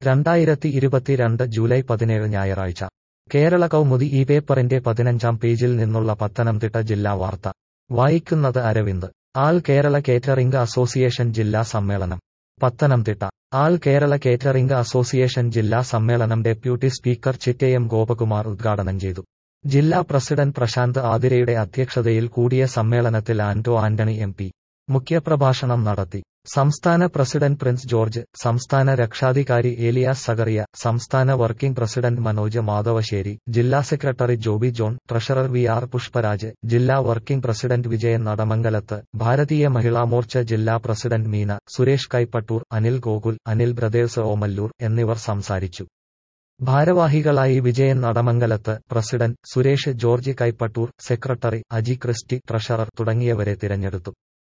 രണ്ടായിരത്തി ഇരുപത്തിരണ്ട് ജൂലൈ പതിനേഴ് ഞായറാഴ്ച കേരള കൗമുദി ഈ പേപ്പറിന്റെ പതിനഞ്ചാം പേജിൽ നിന്നുള്ള പത്തനംതിട്ട ജില്ലാ വാർത്ത വായിക്കുന്നത് Aravind all Kerala catering association ജില്ലാ സമ്മേളനം Pathanamthitta all Kerala catering association ജില്ലാ സമ്മേളനം ഡെപ്യൂട്ടി സ്പീക്കർ ചിറ്റയം ഗോപകുമാർ ഉദ്ഘാടനം ചെയ്തു ജില്ലാ പ്രസിഡന്റ് പ്രശാന്ത് ആതിരയുടെ അധ്യക്ഷതയിൽ കൂടിയ സമ്മേളനത്തിൽ ആന്റോ ആന്റണി എം പി മുഖ്യപ്രഭാഷണം നടത്തി സംസ്ഥാന പ്രസിഡന്റ് പ്രിൻസ് ജോർജ് സംസ്ഥാന രക്ഷാധികാരി ഏലിയാസ് സഗറിയ സംസ്ഥാന വർക്കിംഗ് പ്രസിഡന്റ് മനോജ് മാധവശ്ശേരി ജില്ലാ secretary Joby John treasurer V R Pushparaj ജില്ലാ വർക്കിംഗ് പ്രസിഡന്റ് വിജയൻ നടമംഗലത്ത് ഭാരതീയ മഹിളാ മോർച്ച ജില്ലാ പ്രസിഡന്റ് മീന സുരേഷ് കൈപ്പട്ടൂർ അനിൽ ഗോകുൽ അനിൽ ബ്രദേഴ്സ് ഓമല്ലൂർ എന്നിവർ സംസാരിച്ചു ഭാരവാഹികളായി Vijayan Nadamangalath president Suresh George Kaipattoor secretary Aji Christy treasurer തുടങ്ങിയവരെ തിരഞ്ഞെടുത്തു